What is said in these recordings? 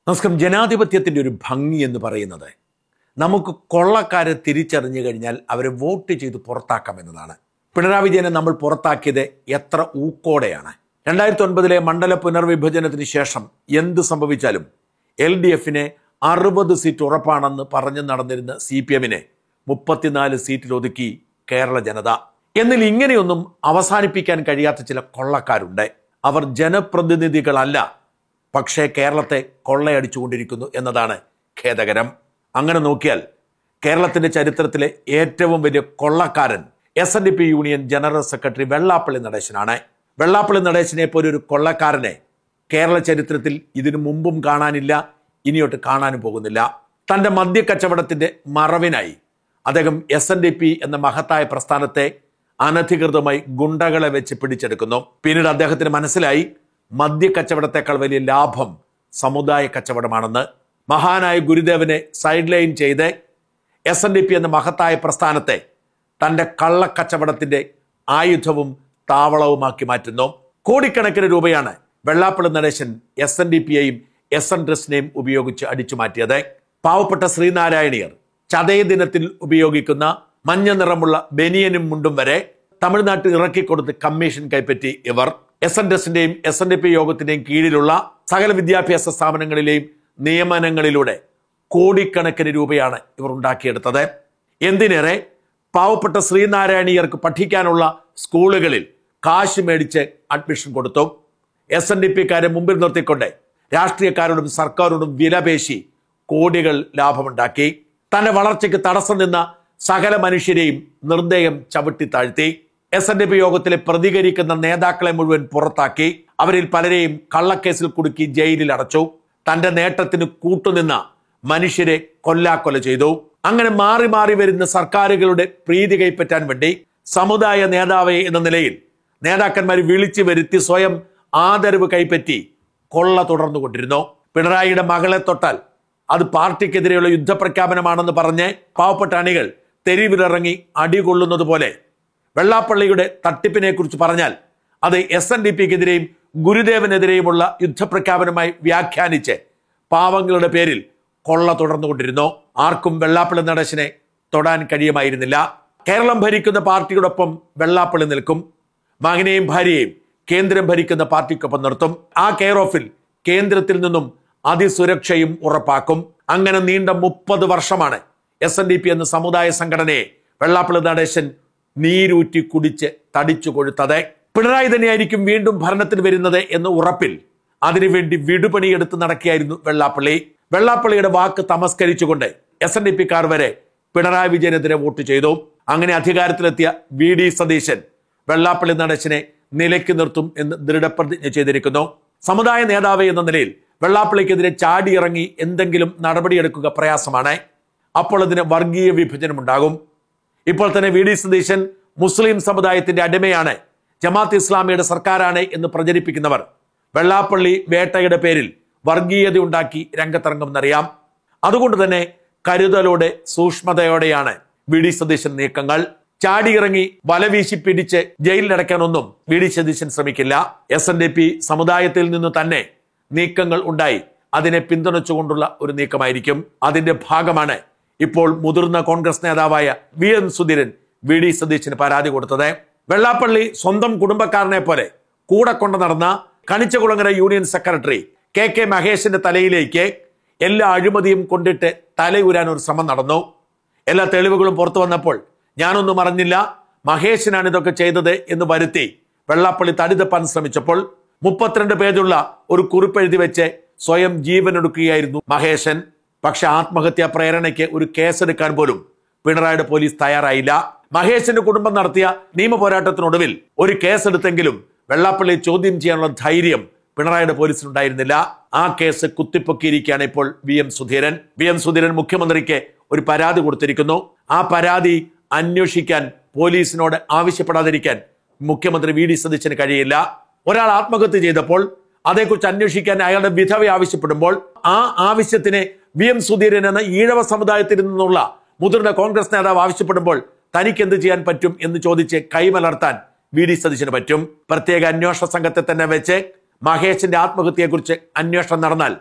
നമസ്കാരം ജനാധിപത്യത്തിൻ്റെ ഒരു ഭംഗി എന്ന് പറയുന്നത് നമുക്ക് കൊള്ളക്കാരെ തിരിച്ചറിഞ്ഞു കഴിഞ്ഞാൽ അവരെ വോട്ട് ചെയ്ത് പുറത്താക്കാം എന്നതാണ് പിണറായി വിജയനെ നമ്മൾ പുറത്താക്കിയത് എത്ര ഊക്കോടെയാണ് രണ്ടായിരത്തി ഒൻപതിലെ മണ്ഡല പുനർവിഭജനത്തിന് ശേഷം എന്ത് സംഭവിച്ചാലും എൽ ഡി എഫിനെ അറുപത് സീറ്റ് ഉറപ്പാണെന്ന് പറഞ്ഞു നടന്നിരുന്ന സി പി എമ്മിനെ മുപ്പത്തിനാല് സീറ്റിൽ ഒതുക്കി കേരള ജനത എന്നാൽ ഇങ്ങനെയൊന്നും അവസാനിപ്പിക്കാൻ കഴിയാത്ത ചില കൊള്ളക്കാരുണ്ട് അവർ ജനപ്രതിനിധികളല്ല പക്ഷേ കേരളത്തെ കൊള്ളയടിച്ചുകൊണ്ടിരിക്കുന്നു എന്നതാണ് ഖേദകരം അങ്ങനെ നോക്കിയാൽ കേരളത്തിന്റെ ചരിത്രത്തിലെ ഏറ്റവും വലിയ കൊള്ളക്കാരൻ S N D P union general secretary Vellappally നടേശനാണ് വെള്ളാപ്പള്ളി നടേശനെ പോലെ ഒരു കൊള്ളക്കാരനെ കേരള ചരിത്രത്തിൽ ഇതിനു മുമ്പും കാണാനില്ല ഇനിയോട്ട് കാണാനും പോകുന്നില്ല തന്റെ മദ്യക്കച്ചവടത്തിന്റെ മറവിനായി അദ്ദേഹം എസ് എൻ ഡി പി എന്ന മഹത്തായ പ്രസ്ഥാനത്തെ അനധികൃതമായി ഗുണ്ടകളെ വെച്ച് പിടിച്ചെടുക്കുന്നു പിന്നീട് അദ്ദേഹത്തിന് മനസ്സിലായി മദ്യക്കച്ചവടത്തെക്കാൾ വലിയ ലാഭം സമുദായ കച്ചവടമാണെന്ന് മഹാനായ ഗുരുദേവനെ സൈഡ് ലൈൻ ചെയ്ത് എസ് എൻ ഡി പി എന്ന മഹത്തായ പ്രസ്ഥാനത്തെ തന്റെ കള്ളക്കച്ചവടത്തിന്റെ ആയുധവും താവളവുമാക്കി മാറ്റുന്നു കോടിക്കണക്കിന് രൂപയാണ് Vellappally Natesan S N D പിയെയും എസ് എൻ ട്രസ്റ്റിനെയും ഉപയോഗിച്ച് അടിച്ചു മാറ്റിയത് പാവപ്പെട്ട ശ്രീനാരായണീയർ ചതയ ദിനത്തിൽ ഉപയോഗിക്കുന്ന മഞ്ഞ നിറമുള്ള ബനിയനും മുണ്ടും വരെ തമിഴ്നാട്ടിൽ ഇറക്കിക്കൊടുത്ത് കമ്മീഷൻ കൈപ്പറ്റി ഇവർ എസ് എൻ ട്രസ്റ്റിന്റെയും എസ് എൻ ഡി പി യോഗത്തിന്റെയും കീഴിലുള്ള സകല വിദ്യാഭ്യാസ സ്ഥാപനങ്ങളിലെയും നിയമനങ്ങളിലൂടെ കോടിക്കണക്കിന് രൂപയാണ് ഇവർ ഉണ്ടാക്കിയെടുത്തത് എന്തിനേറെ പാവപ്പെട്ട ശ്രീനാരായണീയർക്ക് പഠിക്കാനുള്ള സ്കൂളുകളിൽ കാശ് മേടിച്ച് അഡ്മിഷൻ കൊടുത്തു എസ് എൻ ഡി പിക്കാരെ മുമ്പിൽ നിർത്തിക്കൊണ്ട് രാഷ്ട്രീയക്കാരോടും സർക്കാരോടും വിലപേശി കോടികൾ ലാഭമുണ്ടാക്കി തന്റെ വളർച്ചയ്ക്ക് തടസ്സം നിന്ന സകല മനുഷ്യരെയും നിർദ്ദയം ചവിട്ടി താഴ്ത്തി എസ് എൻ ഡി പി യോഗത്തിലെ പ്രതികരിക്കുന്ന നേതാക്കളെ മുഴുവൻ പുറത്താക്കി അവരിൽ പലരെയും കള്ളക്കേസിൽ കുടുക്കി ജയിലിൽ അടച്ചു തന്റെ നേട്ടത്തിന് കൂട്ടുനിന്ന മനുഷ്യരെ കൊല്ലാക്കൊല ചെയ്തു അങ്ങനെ മാറി മാറി വരുന്ന സർക്കാരുകളുടെ പ്രീതി കൈപ്പറ്റാൻ വേണ്ടി സമുദായ നേതാവ് എന്ന നിലയിൽ നേതാക്കന്മാർ വിളിച്ചു വരുത്തി സ്വയം ആദരവ് കൈപ്പറ്റി കൊള്ള തുടർന്നുകൊണ്ടിരുന്നു പിണറായിയുടെ മകളെ തൊട്ടാൽ അത് പാർട്ടിക്കെതിരെയുള്ള യുദ്ധപ്രഖ്യാപനമാണെന്ന് പറഞ്ഞ് പാവപ്പെട്ട അണികൾ തെരുവിലിറങ്ങി അടികൊള്ളുന്നത് പോലെ വെള്ളാപ്പള്ളിയുടെ തട്ടിപ്പിനെ കുറിച്ച് പറഞ്ഞാൽ അത് എസ് എൻ ഡി പിക്കെതിരെയും ഗുരുദേവനെതിരെയുമുള്ള യുദ്ധപ്രഖ്യാപനമായി വ്യാഖ്യാനിച്ച് പാവങ്ങളുടെ പേരിൽ കൊള്ള തുടർന്നുകൊണ്ടിരുന്നു ആർക്കും വെള്ളാപ്പള്ളി നടേശനെ തൊടാൻ കഴിയുമായിരുന്നില്ല കേരളം ഭരിക്കുന്ന പാർട്ടിയോടൊപ്പം വെള്ളാപ്പള്ളി നിൽക്കും മകനെയും ഭാര്യയെയും കേന്ദ്രം ഭരിക്കുന്ന പാർട്ടിക്കൊപ്പം നിർത്തും ആ കെയർ ഓഫിൽ കേന്ദ്രത്തിൽ നിന്നും അതിസുരക്ഷയും ഉറപ്പാക്കും അങ്ങനെ നീണ്ട മുപ്പത് വർഷമാണ് എസ് എൻ ഡി പി എന്ന സമുദായ സംഘടനയെ വെള്ളാപ്പള്ളി നടേശൻ നീരൂറ്റി കുടിച്ച് തടിച്ചു കൊഴുത്തത് പിണറായി തന്നെയായിരിക്കും വീണ്ടും ഭരണത്തിൽ വരുന്നത് എന്ന ഉറപ്പിൽ അതിനുവേണ്ടി വിടുപണിയെടുത്ത് നടക്കുകയായിരുന്നു വെള്ളാപ്പള്ളി വെള്ളാപ്പള്ളിയുടെ വാക്ക് തമസ്കരിച്ചുകൊണ്ട് എസ് എൻ ഡി പിക്കാർ വരെ പിണറായി വിജയനെതിരെ വോട്ട് ചെയ്തു അങ്ങനെ അധികാരത്തിലെത്തിയ വി ഡി സതീശൻ വെള്ളാപ്പള്ളി നടേശനെ നിലയ്ക്ക് നിർത്തും എന്ന് ദൃഢപ്രതിജ്ഞ ചെയ്തിരിക്കുന്നു സമുദായ നേതാവ് എന്ന നിലയിൽ വെള്ളാപ്പള്ളിക്കെതിരെ ചാടിയിറങ്ങി എന്തെങ്കിലും നടപടിയെടുക്കുക പ്രയാസമാണ് അപ്പോൾ അതിന് വർഗീയ വിഭജനമുണ്ടാകും ഇപ്പോൾ തന്നെ വി ഡി സതീശൻ മുസ്ലിം സമുദായത്തിന്റെ അടിമയാണ് ജമാഅത്ത് ഇസ്ലാമിയുടെ സർക്കാരാണ് എന്ന് പ്രചരിപ്പിക്കുന്നവർ വെള്ളാപ്പള്ളി വേട്ടയുടെ പേരിൽ വർഗീയത ഉണ്ടാക്കി രംഗത്തിറങ്ങുമെന്നറിയാം അതുകൊണ്ട് തന്നെ കരുതലോടെ സൂക്ഷ്മതയോടെയാണ് വി ഡി സതീശൻ നീക്കങ്ങൾ ചാടിയിറങ്ങി വലവീശി പിടിച്ച് ജയിലിലടയ്ക്കാനൊന്നും വി ഡി സതീശൻ ശ്രമിക്കില്ല എസ് എൻ ഡി പി സമുദായത്തിൽ നിന്ന് തന്നെ നീക്കങ്ങൾ ഉണ്ടായി അതിനെ പിന്തുണച്ചുകൊണ്ടുള്ള ഒരു നീക്കമായിരിക്കും അതിന്റെ ഭാഗമാണ് ഇപ്പോൾ മുതിർന്ന കോൺഗ്രസ് നേതാവായ V N Sudheeran V D സതീശന് പരാതി കൊടുത്തത് വെള്ളാപ്പള്ളി സ്വന്തം കുടുംബക്കാരനെ പോലെ കൂടെ കൊണ്ടു നടന്ന Kanichukulangara union secretary K K മഹേഷിന്റെ തലയിലേക്ക് എല്ലാ അഴിമതിയും കൊണ്ടിട്ട് തലയുരാൻ ഒരു ശ്രമം നടന്നു എല്ലാ തെളിവുകളും പുറത്തു വന്നപ്പോൾ ഞാനൊന്നും അറിഞ്ഞില്ല മഹേഷിനാണ് ഇതൊക്കെ ചെയ്തത് എന്ന് വരുത്തി വെള്ളാപ്പള്ളി തടിതപ്പാൻ ശ്രമിച്ചപ്പോൾ മുപ്പത്തിരണ്ട് പേജുള്ള ഒരു കുറിപ്പെഴുതി വെച്ച് സ്വയം ജീവനൊടുക്കുകയായിരുന്നു മഹേശൻ പക്ഷെ ആത്മഹത്യാ പ്രേരണയ്ക്ക് ഒരു കേസെടുക്കാൻ പോലും പിണറായിയുടെ പോലീസ് തയ്യാറായില്ല മഹേഷിന്റെ കുടുംബം നടത്തിയ നിയമ പോരാട്ടത്തിനൊടുവിൽ ഒരു കേസെടുത്തെങ്കിലും വെള്ളാപ്പള്ളി ചോദ്യം ചെയ്യാനുള്ള ധൈര്യം പിണറായിയുടെ പോലീസിനുണ്ടായിരുന്നില്ല ആ കേസ് കുത്തിപ്പൊക്കിയിരിക്കുകയാണ് ഇപ്പോൾ V M Sudheeran V M Sudheeran മുഖ്യമന്ത്രിക്ക് ഒരു പരാതി കൊടുത്തിരിക്കുന്നു ആ പരാതി അന്വേഷിക്കാൻ പോലീസിനോട് ആവശ്യപ്പെടാതിരിക്കാൻ മുഖ്യമന്ത്രി വി ഡി സതീശന് കഴിയില്ല ഒരാൾ ആത്മഹത്യ ചെയ്തപ്പോൾ അതേക്കുറിച്ച് അന്വേഷിക്കാൻ അയാളുടെ വിധവ ആവശ്യപ്പെടുമ്പോൾ ആ ആവശ്യത്തിന് വി എം സുധീരൻ എന്ന ഈഴവ സമുദായത്തിൽ നിന്നുള്ള മുതിർന്ന കോൺഗ്രസ് നേതാവ് ആവശ്യപ്പെടുമ്പോൾ തനിക്ക് എന്ത് ചെയ്യാൻ പറ്റും എന്ന് ചോദിച്ച് കൈമലർത്താൻ വി ഡി സതീശന് പറ്റും പ്രത്യേക അന്വേഷണ സംഘത്തെ തന്നെ വെച്ച് മഹേഷിന്റെ ആത്മഹത്യയെക്കുറിച്ച് അന്വേഷണം നടന്നാൽ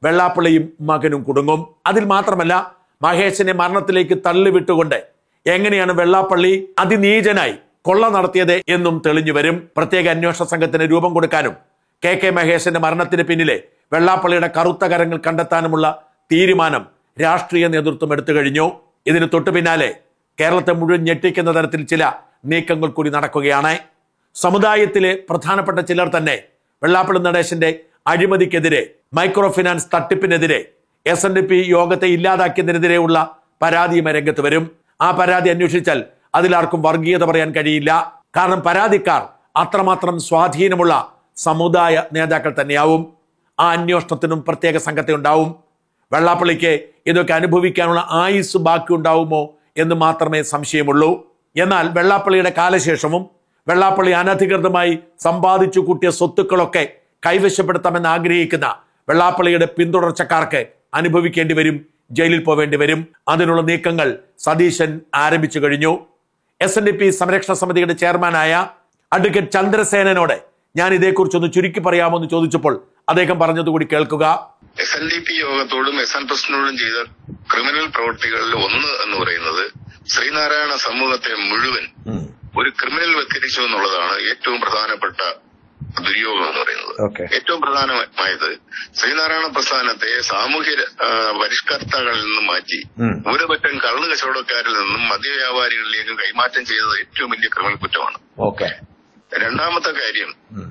വെള്ളാപ്പള്ളിയും മകനും കുടുങ്ങും അതിൽ മാത്രമല്ല മഹേഷിനെ മരണത്തിലേക്ക് തള്ളിവിട്ടുകൊണ്ട് എങ്ങനെയാണ് വെള്ളാപ്പള്ളി അതിനീചനായി കൊള്ള നടത്തിയത് എന്നും തെളിഞ്ഞു വരും പ്രത്യേക അന്വേഷണ സംഘത്തിന് രൂപം കൊടുക്കാനും കെ കെ മഹേഷിന്റെ മരണത്തിന് പിന്നിലെ വെള്ളാപ്പള്ളിയുടെ കറുത്ത കരങ്ങൾ കണ്ടെത്താനുമുള്ള തീരുമാനം രാഷ്ട്രീയ നേതൃത്വം എടുത്തു കഴിഞ്ഞു ഇതിന് തൊട്ടു പിന്നാലെ കേരളത്തെ മുഴുവൻ ഞെട്ടിക്കുന്ന തരത്തിൽ ചില നീക്കങ്ങൾ കൂടി നടക്കുകയാണ് സമുദായത്തിലെ പ്രധാനപ്പെട്ട ചിലർ തന്നെ വെള്ളാപ്പള്ളി നടേശന്റെ അഴിമതിക്കെതിരെ മൈക്രോ ഫിനാൻസ് തട്ടിപ്പിനെതിരെ എസ് എൻ ഡി പി യോഗത്തെ ഇല്ലാതാക്കിയതിനെതിരെയുള്ള പരാതിയുമായി രംഗത്ത് വരും ആ പരാതി അന്വേഷിച്ചാൽ അതിലാർക്കും വർഗീയത പറയാൻ കഴിയില്ല കാരണം പരാതിക്കാർ അത്രമാത്രം സ്വാധീനമുള്ള സമുദായ നേതാക്കൾ തന്നെയാവും ആ അന്വേഷണത്തിനും പ്രത്യേക സംഘത്തെ ഉണ്ടാവും വെള്ളാപ്പള്ളിക്ക് ഇതൊക്കെ അനുഭവിക്കാനുള്ള ആയുസ് ബാക്കി ഉണ്ടാവുമോ എന്ന് മാത്രമേ സംശയമുള്ളൂ എന്നാൽ വെള്ളാപ്പള്ളിയുടെ കാലശേഷവും വെള്ളാപ്പള്ളി അനധികൃതമായി സമ്പാദിച്ചു കൂട്ടിയ സ്വത്തുക്കളൊക്കെ കൈവശപ്പെടുത്താമെന്ന് ആഗ്രഹിക്കുന്ന വെള്ളാപ്പള്ളിയുടെ പിന്തുടർച്ചക്കാർക്ക് അനുഭവിക്കേണ്ടി വരും ജയിലിൽ പോവേണ്ടി വരും അതിനുള്ള നീക്കങ്ങൾ സതീശൻ ആരംഭിച്ചു കഴിഞ്ഞു എസ് എൻ ഡി പി സംരക്ഷണ സമിതിയുടെ ചെയർമാനായ അഡ്വക്കേറ്റ് ചന്ദ്രസേനനോട് ഞാൻ ഇതേക്കുറിച്ചൊന്ന് ചുരുക്കി പറയാമോ എന്ന് ചോദിച്ചപ്പോൾ അദ്ദേഹം പറഞ്ഞതുകൂടി കേൾക്കുക എസ് എൻ ഡി പി യോഗത്തോടും എസ് എൻ ട്രസ്റ്റിനോടും ചെയ്ത ക്രിമിനൽ പ്രവൃത്തികളിൽ ഒന്ന് എന്ന് പറയുന്നത് ശ്രീനാരായണ സമൂഹത്തെ മുഴുവൻ ഒരു ക്രിമിനൽ വൽക്കരിച്ചു എന്നുള്ളതാണ് ഏറ്റവും പ്രധാനപ്പെട്ട ദുര്യോഗം എന്ന് പറയുന്നത് ഓക്കെ ഏറ്റവും പ്രധാനമായത് ശ്രീനാരായണ പ്രസ്ഥാനത്തെ സാമൂഹ്യ ആ, പരിഷ്കർത്താക്കളിൽ നിന്നും മാറ്റി ഭൂരിപറ്റം കള്ളു കച്ചവടക്കാരിൽ നിന്നും മദ്യവ്യാപാരികളിലേക്ക് കൈമാറ്റം ചെയ്തത് ഏറ്റവും വലിയ ക്രിമിനൽ കുറ്റമാണ് ഓക്കെ രണ്ടാമത്തെ കാര്യം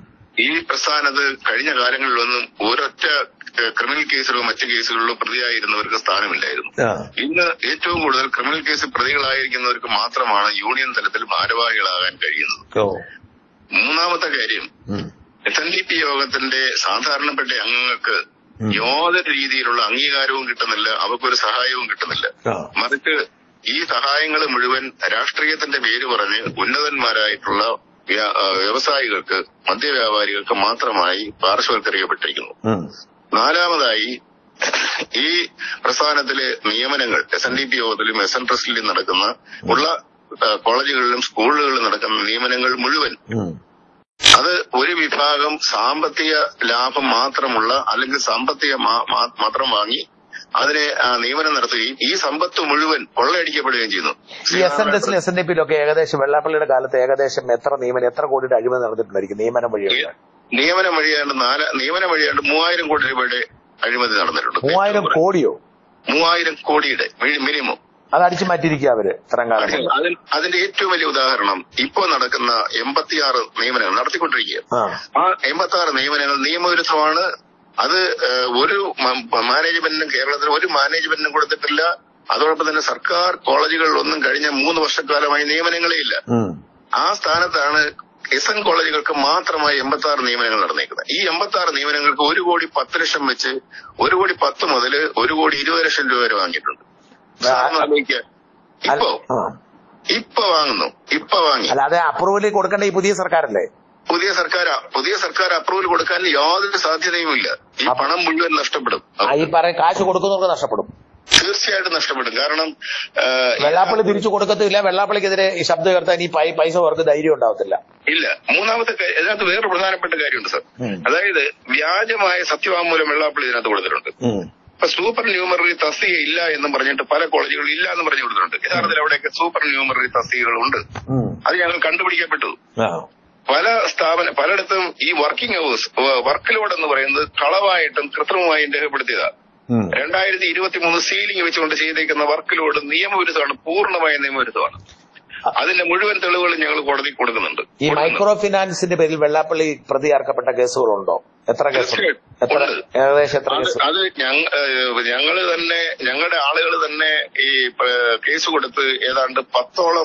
ഈ പ്രസ്ഥാനത്ത് കഴിഞ്ഞ കാലങ്ങളിലൊന്നും ഒരൊറ്റ ഏഹ്, ക്രിമിനൽ കേസിലോ മറ്റു കേസുകളിലോ പ്രതിയായിരുന്നവർക്ക് സ്ഥാനമില്ലായിരുന്നു ഇന്ന് ഏറ്റവും കൂടുതൽ ക്രിമിനൽ കേസിൽ പ്രതികളായിരിക്കുന്നവർക്ക് മാത്രമാണ് യൂണിയൻ തലത്തിൽ ഭാരവാഹികളാകാൻ കഴിയുന്നത് മൂന്നാമത്തെ കാര്യം എസ് എൻ ഡി പി യോഗത്തിന്റെ സാധാരണപ്പെട്ട അംഗങ്ങൾക്ക് യാതൊരു രീതിയിലുള്ള അംഗീകാരവും കിട്ടുന്നില്ല അവർക്കൊരു സഹായവും കിട്ടുന്നില്ല മറിച്ച് ഈ സഹായങ്ങൾ മുഴുവൻ രാഷ്ട്രീയത്തിന്റെ പേര് പറഞ്ഞ് ഉന്നതന്മാരായിട്ടുള്ള വ്യ- ആ, വ്യവസായികൾക്ക് മദ്യവ്യാപാരികൾക്ക് മാത്രമായി പാർശ്വവൽക്കരിക്കപ്പെട്ടിരിക്കുന്നു നാലാമതായി ഈ പ്രസ്ഥാനത്തിലെ നിയമനങ്ങൾ എസ് എൻ ഡി പി യോഗത്തിലും എസ് എൻ ട്രസ്റ്റിലും നടക്കുന്ന ഉള്ള ആ, കോളേജുകളിലും സ്കൂളുകളിലും നടക്കുന്ന നിയമനങ്ങൾ മുഴുവൻ അത് ഒരു വിഭാഗം സാമ്പത്തിക ലാഭം മാത്രമുള്ള അല്ലെങ്കിൽ സാമ്പത്തിക മാ- മാ- മാത്രം വാങ്ങി അതിനെ ആ, നിയമനം നടത്തുകയും ഈ സമ്പത്ത് മുഴുവൻ കൊള്ളയടിക്കപ്പെടുകയും ചെയ്യുന്നു ഈ എസ് എൻ എസിലും എസ് എൻ ഡി പിയിലൊക്കെ ഏകദേശം വെള്ളാപ്പള്ളിയുടെ കാലത്ത് ഏകദേശം എത്ര നിയമനം എത്ര കോടിയുടെ അഴിമതി നടന്നിട്ടുണ്ടായിരിക്കും നിയമനം വഴിയൊക്കെ നിയമനം വഴിയാണ്ട് നാല് നിയമനം വഴിയാണ്ട് മൂവായിരം കോടി രൂപയുടെ അഴിമതി നടന്നിട്ടുണ്ട് മൂവായിരം കോടിയോ മൂവായിരം കോടിയുടെ മി- മിനിമം അത് അടിച്ചു മാറ്റിയിരിക്കുക അവര് ഇത്രയും കാലം കൊണ്ട്. അതിൽ അതിന്റെ ഏറ്റവും വലിയ ഉദാഹരണം ഇപ്പോൾ നടക്കുന്ന എൺപത്തിയാറ് നിയമനങ്ങൾ നടത്തിക്കൊണ്ടിരിക്കുക ആ ആ എൺപത്തി ആറ് നിയമനങ്ങൾ നിയമവിരുദ്ധമാണ് അത് ഏഹ്, ഒരു മ- മാനേജ്മെന്റിനും കേരളത്തിൽ ഒരു മാനേജ്മെന്റിനും കൊടുത്തിട്ടില്ല അതോടൊപ്പം തന്നെ സർക്കാർ കോളേജുകളിലൊന്നും കഴിഞ്ഞ മൂന്ന് വർഷക്കാലമായി നിയമനങ്ങളേ ഇല്ല ഉം. ആ സ്ഥാനത്താണ് എസ് എൻ കോളേജുകൾക്ക് മാത്രമായി എൺപത്തി ആറ് നിയമനങ്ങൾ നടന്നേക്കുന്നത് ഈ എൺപത്തി ആറ് നിയമനങ്ങൾക്ക് ഒരു കോടി പത്ത് ലക്ഷം വെച്ച് ഒരു കോടി പത്ത് മുതൽ ഒരു കോടി ഇരുപത് ലക്ഷം രൂപ വരെ വാങ്ങിയിട്ടുണ്ട് സാറിന് ആലോചിക്കുക ഇപ്പോ ആ. ഇപ്പൊ വാങ്ങുന്നു ഇപ്പൊ വാങ്ങി അല്ലാതെ അപ്രൂവൽ കൊടുക്കേണ്ട ഈ പുതിയ സർക്കാരല്ലേ പുതിയ സർക്കാർ പുതിയ സർക്കാർ അപ്രൂവൽ കൊടുക്കാൻ യാതൊരു സാധ്യതയുമില്ല ഈ പണം മുഴുവൻ നഷ്ടപ്പെടും ആ, ഈ പറയും കാശ് കൊടുക്കുന്നവർക്ക് നഷ്ടപ്പെടും തീർച്ചയായിട്ടും നഷ്ടപ്പെടും കാരണം ആ, വെള്ളാപ്പള്ളി തിരിച്ചു കൊടുക്കത്തില്ല വെള്ളാപ്പള്ളിക്കെതിരെ ഈ ശബ്ദം ഉയർത്താൻ ഈ പൈ- പൈസ അവർക്ക് ധൈര്യം ഉണ്ടാവത്തില്ല ഇല്ല മൂന്നാമത്തെ കാര്യം ഇതിനകത്ത് വേറെ പ്രധാനപ്പെട്ട കാര്യമുണ്ട് സർ ഉം. അതായത് വ്യാജമായ സത്യവാങ്മൂലം വെള്ളാപ്പള്ളി ഇതിനകത്ത് കൊടുത്തിട്ടുണ്ട് ഉം. ഇപ്പൊ സൂപ്പർ ന്യൂമററി തസ്തിക ഇല്ല എന്നും പറഞ്ഞിട്ട് പല കോളേജുകളും ഇല്ല എന്ന് പറഞ്ഞു കൊടുത്തിട്ടുണ്ട് യഥാർത്ഥത്തിൽ അവിടെയൊക്കെ സൂപ്പർ ന്യൂമററി തസ്തികകൾ ഉണ്ട് ഉം. അത് ഞങ്ങൾ കണ്ടുപിടിക്കപ്പെട്ടു ആ. പല സ്ഥാപന പലയിടത്തും ഈ വർക്കിംഗ് അവേഴ്സ് വർക്ക് ലോഡ് എന്ന് പറയുന്നത് കളവായിട്ടും കൃത്രിമമായും രേഖപ്പെടുത്തിയതാ ഉം. രണ്ടായിരത്തി ഇരുപത്തി മൂന്ന് സീലിംഗ് വെച്ചുകൊണ്ട് ചെയ്തേക്കുന്ന വർക്ക് ലോഡ് നിയമവിരുദ്ധമാണ് പൂർണ്ണമായ നിയമവിരുദ്ധമാണ് അതിന്റെ മുഴുവൻ തെളിവുകളും ഞങ്ങൾ കോടതിക്ക് കൊടുക്കുന്നുണ്ട് ഈ മൈക്രോ ഫിനാൻസിന്റെ പേരിൽ വെള്ളാപ്പള്ളി പ്രതിയാർക്കപ്പെട്ട കേസുകളുണ്ടോ എത്ര കേസുണ്ട് എത്ര ഉണ്ട്. ഏകദേശം എത്ര അത് കേസ് അത് ഞങ്ങ ഏഹ് ഞങ്ങള് തന്നെ ഞങ്ങളുടെ ആളുകൾ തന്നെ ഈ പ- കേസ് കൊടുത്ത് ഏതാണ്ട് പത്തോളം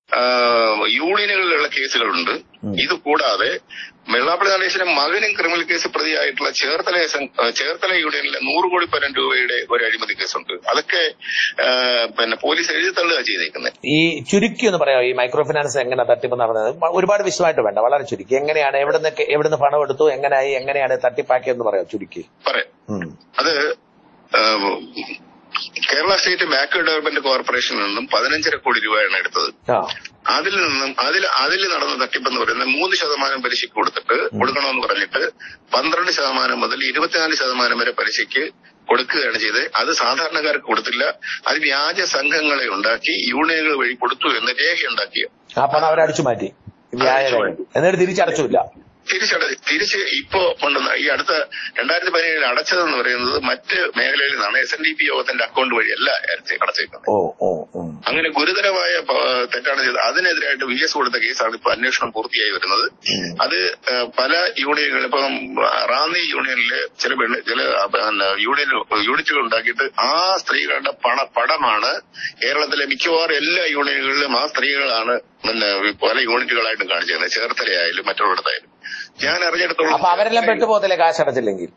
ആഹ് യൂണിയനുകളിലുള്ള കേസുകളുണ്ട് ഇത് കൂടാതെ വെള്ളാപ്പള്ളി നടേശന്റെ മകനും ക്രിമിനൽ കേസ് പ്രതിയായിട്ടുള്ള ചേർത്തല എസ് എൻ- ഏഹ് ചേർത്തല യൂണിയനിലെ നൂറ് കോടി പരം രൂപയുടെ ഒരു അഴിമതി കേസുണ്ട് അതൊക്കെ ആഹ് പിന്നെ പോലീസ് എഴുതി തള്ളുക ചെയ്തേക്കുന്നത് ഈ ചുരുക്കി എന്ന് പറയാം ഈ മൈക്രോ ഫിനാൻസ് എങ്ങനെ തട്ടിപ്പ് നടന്നത് മ- ഒരുപാട് വിശദമായിട്ട് വേണ്ട വളരെ ചുരുക്കി എങ്ങനെയാണ് എവിടുന്ന് എവിടുന്ന് പണം എടുത്തു എങ്ങനെയായി എങ്ങനെയാണ് തട്ടിപ്പാക്കിയെന്ന് പറയാം ചുരുക്കി പറയാം ഉം. അത് ആഹ് കേരള സ്റ്റേറ്റ് ബാക്ക് ഡെവലപ്മെന്റ് കോർപ്പറേഷനിൽ നിന്നും പതിനഞ്ചര കോടി രൂപയാണ് എടുത്തത് ആ അതിൽ നിന്നും അതിൽ അതിൽ നടന്ന തട്ടിപ്പെന്ന് പറയുന്നത് മൂന്ന് ശതമാനം പലിശയ്ക്ക് കൊടുത്തിട്ട് കൊടുക്കണമെന്ന് പറഞ്ഞിട്ട് പന്ത്രണ്ട് ശതമാനം മുതൽ ഇരുപത്തിനാല് ശതമാനം വരെ പലിശയ്ക്ക് കൊടുക്കുകയാണ് ചെയ്തത് അത് സാധാരണക്കാർക്ക് കൊടുത്തില്ല അത് വ്യാജ സംഘങ്ങളെ ഉണ്ടാക്കി യൂണിയനുകൾ വഴി കൊടുത്തു എന്ന് രേഖയുണ്ടാക്കിയ ആ പണം അവരടിച്ചു മാറ്റി വ്യാജമായി എന്നിട്ട് തിരിച്ചടച്ചില്ല തിരിച്ചട തിരിച്ച് ഇപ്പോ കൊണ്ടുവന്ന ഈ അടുത്ത രണ്ടായിരത്തി പതിനേഴിൽ അടച്ചതെന്ന് പറയുന്നത് മറ്റ് മേഖലയിൽ നിന്നാണ് എസ് എൻ ഡി പി യോഗത്തിന്റെ അക്കൗണ്ട് വഴിയല്ല അടച്ച്- അടച്ചേക്കുന്നത് ഓ ഓ ഓ അങ്ങനെ ഗുരുതരമായ പ- തെറ്റാണ് ചെയ്തത് അതിനെതിരായിട്ട് വി എസ് കൊടുത്ത കേസാണ് ഇപ്പൊ അന്വേഷണം പൂർത്തിയായി വരുന്നത് അത് ഏഹ്, പല യൂണിയനുകൾ ഇപ്പം റാന്നി യൂണിയനിലെ ചില പെണ്ണ് ചില അഹ്, പിന്നെ യൂണിയൻ യൂണിറ്റുകൾ ഉണ്ടാക്കിയിട്ട് ആ സ്ത്രീകളുടെ പണ പടമാണ് കേരളത്തിലെ മിക്കവാറും എല്ലാ യൂണിയനുകളിലും ആ സ്ത്രീകളാണ് പിന്നെ പല യൂണിറ്റുകളായിട്ട് കാണിച്ചിരുന്നത് ചേർത്തലയായാലും മറ്റുള്ളിടത്തായാലും ഞാൻ അറിഞ്ഞിടത്തോളം അപ്പൊ അവരെല്ലാം പെട്ടുപോകത്തില്ലേ കാശ് അടച്ചില്ലെങ്കിൽ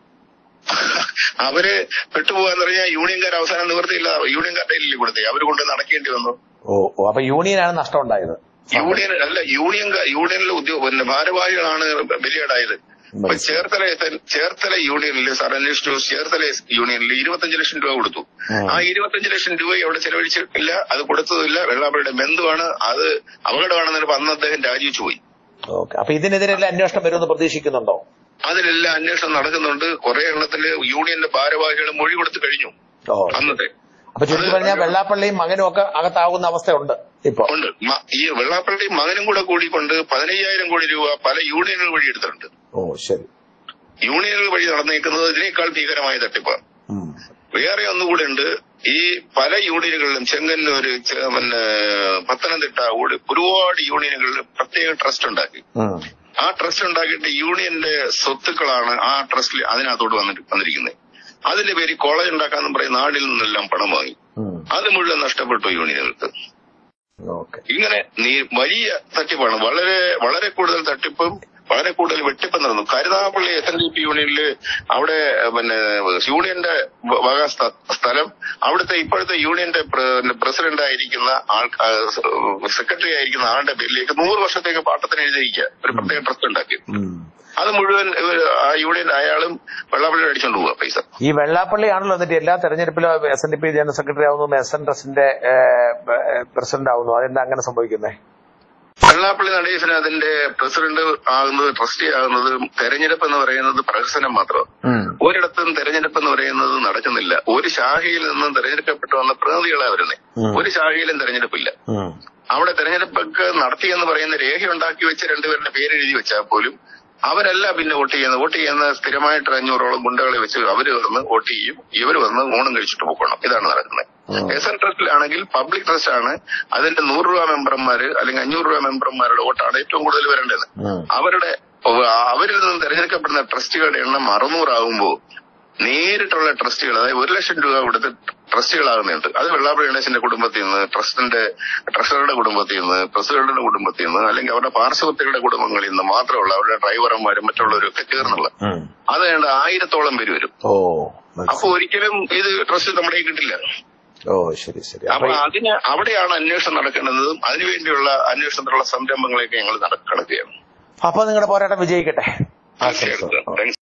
അവര് പെട്ടുപോകാന്ന് പറഞ്ഞാൽ യൂണിയൻകാർ അവസാനം നിവൃത്തിയില്ല യൂണിയൻകാരുടെ കയ്യിലല്ലേ കൊടുത്തേ അവർ കൊണ്ട് നടക്കേണ്ടി വന്നു ഓ ഓ അപ്പൊ യൂണിയനാണ് നഷ്ടം ഉണ്ടായത് യൂണിയൻ അല്ല യൂണിയൻ യൂണിയനിലെ ഉദ്യോഗ പിന്നെ ഭാരവാഹികളാണ് ബലിയാടായത് ഇപ്പൊ ചേർത്തല ചേർത്തല യൂണിയനിൽ സാർ അന്വേഷിച്ചു ചേർത്തല യൂണിയനിൽ ഇരുപത്തഞ്ച് ലക്ഷം രൂപ കൊടുത്തു ആ ഇരുപത്തഞ്ച് ലക്ഷം രൂപ അവിടെ ചെലവഴിച്ചിട്ടില്ല അത് കൊടുത്തതില്ല വെള്ളാപ്പള്ളിയുടെ ബന്ധുവാണ് അത് അപകടമാണെന്ന് അന്ന് അദ്ദേഹം രാജിവെച്ചു പോയി ഓക്കെ അപ്പൊ ഇതിനെതിരെല്ലാം അന്വേഷണം വരുമെന്ന് പ്രതീക്ഷിക്കുന്നുണ്ടോ അതിലെല്ലാം അന്വേഷണം നടക്കുന്നുണ്ട് കുറെ എണ്ണത്തില് യൂണിയന്റെ ഭാരവാഹികൾ മൊഴി കൊടുത്തു കഴിഞ്ഞു ഓ അന്നത്തെ അപ്പൊ ചുരുക്കി പറഞ്ഞാൽ വെള്ളാപ്പള്ളിയും മകനും ഒക്കെ അകത്താവുന്ന അവസ്ഥയുണ്ട് ഇപ്പൊ ഉണ്ട് മ- ഈ വെള്ളാപ്പള്ളി മകനും കൂടെ കൂടിക്കൊണ്ട് പതിനയ്യായിരം കോടി രൂപ പല യൂണിയനുകൾ വഴി എടുത്തിട്ടുണ്ട് ഓ ശരി യൂണിയനുകൾ വഴി നടന്നേക്കുന്നത് ഇതിനേക്കാൾ ഭീകരമായ തട്ടിപ്പാണ് ഉം. വേറെ ഒന്നുകൂടെ ഉണ്ട് ഈ പല യൂണിയനുകളിലും ചെങ്ങന്നൂര് ചെ- പിന്നെ പത്തനംതിട്ട ഒരു- ഒരുപാട് യൂണിയനുകളിൽ പ്രത്യേക ട്രസ്റ്റ് ഉണ്ടാക്കി ഉം. ആ ട്രസ്റ്റ് ഉണ്ടാക്കിയിട്ട് യൂണിയന്റെ സ്വത്തുക്കളാണ് ആ ട്രസ്റ്റിൽ അതിനകത്തോട്ട് വന്നിട്ട് വന്നിരിക്കുന്നത് അതിന്റെ പേര് കോളേജ് ഉണ്ടാക്കാന്ന് പറയും നാടിൽ നിന്നെല്ലാം പണം വാങ്ങി ഉം. അത് മുഴുവൻ നഷ്ടപ്പെട്ടു യൂണിയനുകൾക്ക് ഓക്കെ ഇങ്ങനെ നീ വലിയ തട്ടിപ്പാണ് വളരെ വളരെ കൂടുതൽ തട്ടിപ്പും വളരെ കൂടുതൽ വെട്ടിപ്പും നടന്നു Karunagappally S N D P യൂണിയനില് അവിടെ ഏഹ്, പിന്നെ യൂണിയന്റെ വ- വക സ്ഥ- സ്ഥലം അവിടുത്തെ ഇപ്പോഴത്തെ യൂണിയന്റെ പ്രസിഡന്റ് ആയിരിക്കുന്ന ആൾ സെക്രട്ടറി ആയിരിക്കുന്ന ആളുടെ പേരിലേക്ക് നൂറ് വർഷത്തേക്ക് പാട്ടത്തിന് എഴുതിയിരിക്കുക ഒരു പ്രത്യേക ട്രസ്റ്റ് ഉണ്ടാക്കി ഉം. അത് മുഴുവൻ ഇവര് ആ യൂണിയൻ അയാളും വെള്ളാപ്പള്ളി അടിച്ചോണ്ട് പോവുക പൈസ ഈ വെള്ളാപ്പള്ളി ആണല്ലോ എന്നിട്ട് എല്ലാ തെരഞ്ഞെടുപ്പിലും S N D P general secretary ആവുന്നു എസ് എൻ ട്രസ്റ്റിന്റെ പ്രസിഡന്റ് ആവുന്നു അതെന്താ അങ്ങനെ സംഭവിക്കുന്നത് വെള്ളാപ്പള്ളി നടേശന് അതിന്റെ പ്രസിഡന്റ് ആകുന്നത് ട്രസ്റ്റി ആകുന്നത് തെരഞ്ഞെടുപ്പ് എന്ന് പറയുന്നത് പ്രഹസനം മാത്രം ഒരിടത്തും തെരഞ്ഞെടുപ്പ് എന്ന് പറയുന്നത് നടക്കുന്നില്ല ഒരു ശാഖയിൽ നിന്നും തെരഞ്ഞെടുക്കപ്പെട്ടു വന്ന പ്രതിനിധികളാ വരുന്നത് ഉം. ഒരു ശാഖയിലും തെരഞ്ഞെടുപ്പില്ല അവിടെ തെരഞ്ഞെടുപ്പൊക്കെ നടത്തിയെന്ന് പറയുന്ന രേഖ ഉണ്ടാക്കി വെച്ച് രണ്ടുപേരുടെ പേര് എഴുതി വെച്ചാൽ പോലും അവരല്ല പിന്നെ വോട്ട് ചെയ്യുന്നത് വോട്ട് ചെയ്യുന്ന സ്ഥിരമായിട്ട് ഒരു അഞ്ഞൂറോളം ഗുണ്ടകളെ വെച്ച് അവര് വന്ന് വോട്ട് ചെയ്യും ഇവർ വന്ന് ഊണം കഴിച്ചിട്ട് പോകണം ഇതാണ് നടക്കുന്നത് എസ് എൻ ട്രസ്റ്റിലാണെങ്കിൽ പബ്ലിക് ട്രസ്റ്റ് ആണ് അതിന്റെ നൂറ് രൂപ മെമ്പർമാര് അല്ലെങ്കിൽ അഞ്ഞൂറ് രൂപ മെമ്പർമാരുടെ വോട്ടാണ് ഏറ്റവും കൂടുതൽ വരേണ്ടത് അവരുടെ അവരിൽ നിന്ന് തെരഞ്ഞെടുക്കപ്പെടുന്ന ട്രസ്റ്റുകളുടെ എണ്ണം അറുന്നൂറാകുമ്പോൾ നേരിട്ടുള്ള ട്രസ്റ്റുകൾ അതായത് ഒരു ലക്ഷം രൂപ കൊടുത്ത് ട്രസ്റ്റുകളാകുന്നുണ്ട് അത് വെള്ളാപ്പള്ളി ഗണേശന്റെ കുടുംബത്തിൽ നിന്ന് ട്രസ്റ്റിന്റെ ട്രഷററുടെ കുടുംബത്തിൽ നിന്ന് പ്രസിഡന്റിന്റെ കുടുംബത്തിൽ നിന്ന് അല്ലെങ്കിൽ അവരുടെ പാർശ്വവർത്തികളുടെ കുടുംബങ്ങളിൽ നിന്ന് മാത്രമുള്ള അവരുടെ ഡ്രൈവർമാരും മറ്റുള്ളവരും ഒക്കെ ചേർന്നുള്ള അത് വേണ്ട ആയിരത്തോളം പേര് വരും ഓ അപ്പൊ ഒരിക്കലും ഇത് ട്രസ്റ്റ് നമ്മുടെ കയ്യിൽ കിട്ടില്ല ഓ ശരി ശരി അപ്പൊ അപ്പൊ അതിന് അവിടെയാണ് അന്വേഷണം നടക്കേണ്ടതും അതിനുവേണ്ടിയുള്ള അന്വേഷണത്തിലുള്ള സംരംഭങ്ങളെയൊക്കെ ഞങ്ങൾ നടക്കുകയാണ് അപ്പൊ നിങ്ങളുടെ പോരാട്ടം വിജയിക്കട്ടെ തീർച്ചയായിട്ടും താങ്ക്സ്